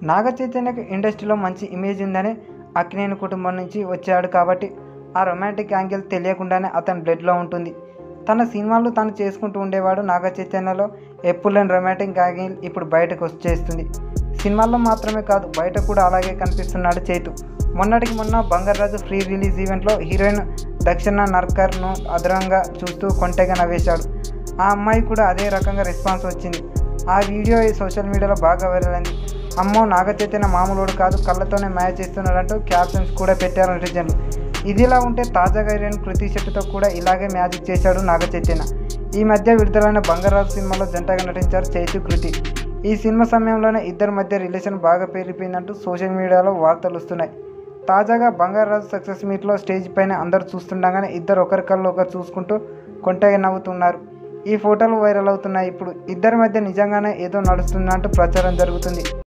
నాగ చైతన్యకు ఇండస్ట్రీలో మంచి ఇమేజ్ ఉందని అక్కినేని కుటుంబం నుంచి వచ్చాడు కాబట్టి ఆ రొమాంటిక్ యాంగిల్ తెలియకుండానే అతని బ్లడ్లో ఉంటుంది తన సినిమాలు తను చేసుకుంటూ ఉండేవాడు నాగ చైతన్యలో ఎప్పుడు లేని రొమాంటిక్ యాంగిల్ ఇప్పుడు బయటకు వచ్చేస్తుంది సినిమాల్లో మాత్రమే కాదు బయట కూడా అలాగే కనిపిస్తున్నాడు చైతు మొన్నటికి మొన్న బంగారాజు ఫ్రీ రిలీజ్ ఈవెంట్లో హీరోయిన్ దక్షిణ నర్కర్ను అదనంగా చూస్తూ కొంటెగా నవ్వేశాడు ఆ అమ్మాయి కూడా అదే రకంగా రెస్పాన్స్ వచ్చింది ఆ వీడియో ఈ సోషల్ మీడియాలో బాగా వైరల్ అయింది అమ్మో నాగ చైతన్య మామూలుడు కాదు కళ్ళతోనే మ్యాచ్ చేస్తున్నాడంటూ క్యాప్షన్స్ కూడా పెట్టారు నెటిజన్లు ఇదిలా ఉంటే తాజాగా హీరోయిన్ కృతి శెట్టితో కూడా ఇలాగే మ్యాజిక్ చేశాడు నాగ చైతన్య ఈ మధ్య విడుదలైన బంగారాజు సినిమాలో జంటగా నటించారు చైతు కృతి ఈ సినిమా సమయంలోనే ఇద్దరి మధ్య రిలేషన్ బాగా పేలిపోయిందంటూ సోషల్ మీడియాలో వార్తలు వస్తున్నాయి తాజాగా బంగారాజు సక్సెస్ మీట్లో స్టేజ్ పైన అందరూ చూస్తుండగానే ఇద్దరు ఒకరి కళ్ళు ఒకరు చూసుకుంటూ కొంటగా నవ్వుతున్నారు ఈ ఫోటోలు వైరల్ అవుతున్నాయి ఇప్పుడు ఇద్దరి మధ్య నిజంగానే ఏదో నడుస్తుందంటూ ప్రచారం జరుగుతుంది